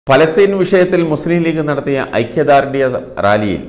ഫലസ്തീൻ വിഷയത്തിൽ മുസ്ലിം ലീഗ് നടത്തിയ ഐക്യദാർഢ്യ റാലിയിൽ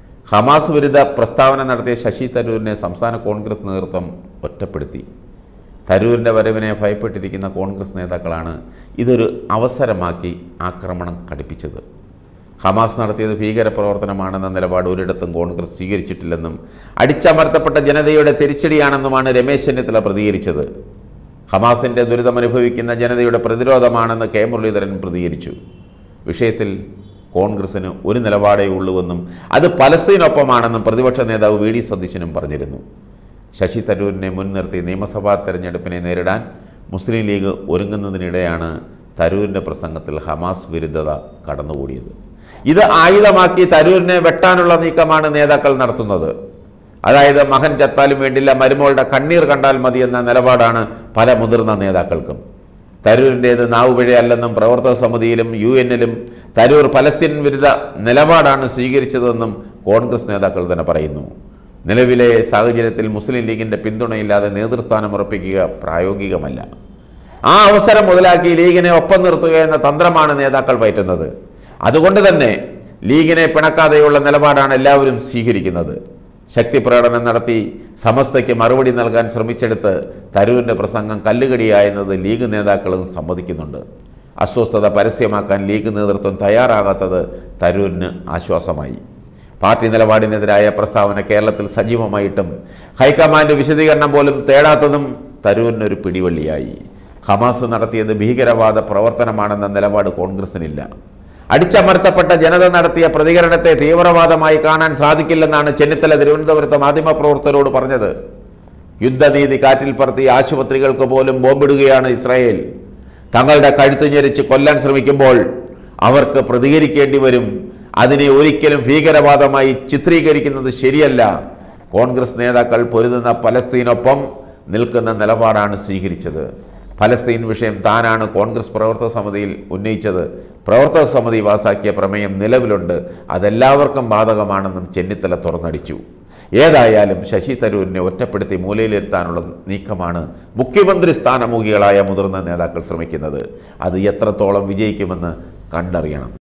ഹമാസ് വിരുദ്ധ പ്രസ്താവന നടത്തിയ ശശി തരൂരിനെ സംസ്ഥാന കോൺഗ്രസ് നേതൃത്വം ഒറ്റപ്പെടുത്തി തരൂരിൻ്റെ വരവിനെ ഭയപ്പെട്ടിരിക്കുന്ന കോൺഗ്രസ് നേതാക്കളാണ് ഇതൊരു അവസരമാക്കി ആക്രമണം കടുപ്പിച്ചത് ഹമാസ് നടത്തിയത് ഭീകരപ്രവർത്തനമാണെന്ന നിലപാട് ഒരിടത്തും കോൺഗ്രസ് സ്വീകരിച്ചിട്ടില്ലെന്നും അടിച്ചമർത്തപ്പെട്ട ജനതയുടെ തിരിച്ചടിയാണെന്നുമാണ് രമേശ് ചെന്നിത്തല പ്രതികരിച്ചത് ഹമാസിൻ്റെ ദുരിതമനുഭവിക്കുന്ന ജനതയുടെ പ്രതിരോധമാണെന്ന് കെ മുരളീധരൻ പ്രതികരിച്ചു വിഷയത്തിൽ കോൺഗ്രസിന് ഒരു നിലപാടേ ഉള്ളൂവെന്നും അത് പലസ്തീനൊപ്പമാണെന്നും പ്രതിപക്ഷ നേതാവ് വി ഡി സതീശനും പറഞ്ഞിരുന്നു ശശി തരൂരിനെ മുൻനിർത്തി നിയമസഭാ തെരഞ്ഞെടുപ്പിനെ നേരിടാൻ മുസ്ലിം ലീഗ് ഒരുങ്ങുന്നതിനിടെയാണ് തരൂരിൻ്റെ പ്രസംഗത്തിൽ ഹമാസ് വിരുദ്ധത കടന്നുകൂടിയത് ഇത് ആയുധമാക്കി തരൂരിനെ വെട്ടാനുള്ള നീക്കമാണ് നേതാക്കൾ നടത്തുന്നത് അതായത് മകൻ ചത്താലും വേണ്ടില്ല മരുമോളുടെ കണ്ണീർ കണ്ടാൽ മതി എന്ന നിലപാടാണ് പല മുതിർന്ന നേതാക്കൾക്കും തരൂരിൻ്റേത് നാവുപിഴയല്ലെന്നും പ്രവർത്തക സമിതിയിലും യു എന്നിലും തരൂർ പലസ്തീൻ വിരുദ്ധ നിലപാടാണ് സ്വീകരിച്ചതെന്നും കോൺഗ്രസ് നേതാക്കൾ തന്നെ പറയുന്നു നിലവിലെ സാഹചര്യത്തിൽ മുസ്ലിം ലീഗിൻ്റെ പിന്തുണയില്ലാതെ നേതൃസ്ഥാനം ഉറപ്പിക്കുക പ്രായോഗികമല്ല ആ അവസരം മുതലാക്കി ലീഗിനെ ഒപ്പം നിർത്തുക എന്ന തന്ത്രമാണ് നേതാക്കൾ പയറ്റുന്നത് അതുകൊണ്ട് തന്നെ ലീഗിനെ പിണക്കാതെയുള്ള നിലപാടാണ് എല്ലാവരും സ്വീകരിക്കുന്നത് ശക്തി പ്രകടനം നടത്തി സമസ്തയ്ക്ക് മറുപടി നൽകാൻ ശ്രമിച്ചെടുത്ത് തരൂരിൻ്റെ പ്രസംഗം കല്ലുകടിയായെന്നത് ലീഗ് നേതാക്കളും സമ്മതിക്കുന്നുണ്ട് അസ്വസ്ഥത പരസ്യമാക്കാൻ ലീഗ് നേതൃത്വം തയ്യാറാകാത്തത് തരൂരിന് ആശ്വാസമായി പാർട്ടി നിലപാടിനെതിരായ പ്രസ്താവന കേരളത്തിൽ സജീവമായിട്ടും ഹൈക്കമാൻഡ് വിശദീകരണം പോലും തേടാത്തതും തരൂരിനൊരു പിടിവള്ളിയായി ഹമാസ് നടത്തിയത് ഭീകരവാദ പ്രവർത്തനമാണെന്ന നിലപാട് കോൺഗ്രസിനില്ല അടിച്ചമർത്തപ്പെട്ട ജനത നടത്തിയ പ്രതികരണത്തെ തീവ്രവാദമായി കാണാൻ സാധിക്കില്ലെന്നാണ് ചെന്നിത്തല തിരുവനന്തപുരത്ത് മാധ്യമപ്രവർത്തകരോട് പറഞ്ഞത് യുദ്ധനീതി കാറ്റിൽ പറത്തി ആശുപത്രികൾക്ക് പോലും ബോംബിടുകയാണ് ഇസ്രായേൽ തങ്ങളുടെ കഴുത്ത് ഞെരിച്ച് കൊല്ലാൻ ശ്രമിക്കുമ്പോൾ അവർക്ക് പ്രതികരിക്കേണ്ടി വരും അതിനെ ഒരിക്കലും ഭീകരവാദമായി ചിത്രീകരിക്കുന്നത് ശരിയല്ല കോൺഗ്രസ് നേതാക്കൾ പൊരുതുന്ന പലസ്തീനൊപ്പം നിൽക്കുന്ന നിലപാടാണ് സ്വീകരിച്ചത് ഫലസ്തീൻ വിഷയം താനാണ് കോൺഗ്രസ് പ്രവർത്തക സമിതിയിൽ ഉന്നയിച്ചത് പ്രവർത്തക സമിതി പാസാക്കിയ പ്രമേയം നിലവിലുണ്ട് അതെല്ലാവർക്കും ബാധകമാണെന്നും ചെന്നിത്തല തുറന്നടിച്ചു ഏതായാലും ശശി തരൂരിനെ ഒറ്റപ്പെടുത്തി മൂലയിലിരുത്താനുള്ള നീക്കമാണ് മുഖ്യമന്ത്രി സ്ഥാനമുഖികളായ മുതിർന്ന നേതാക്കൾ ശ്രമിക്കുന്നത് അത് എത്രത്തോളം വിജയിക്കുമെന്ന് കണ്ടറിയണം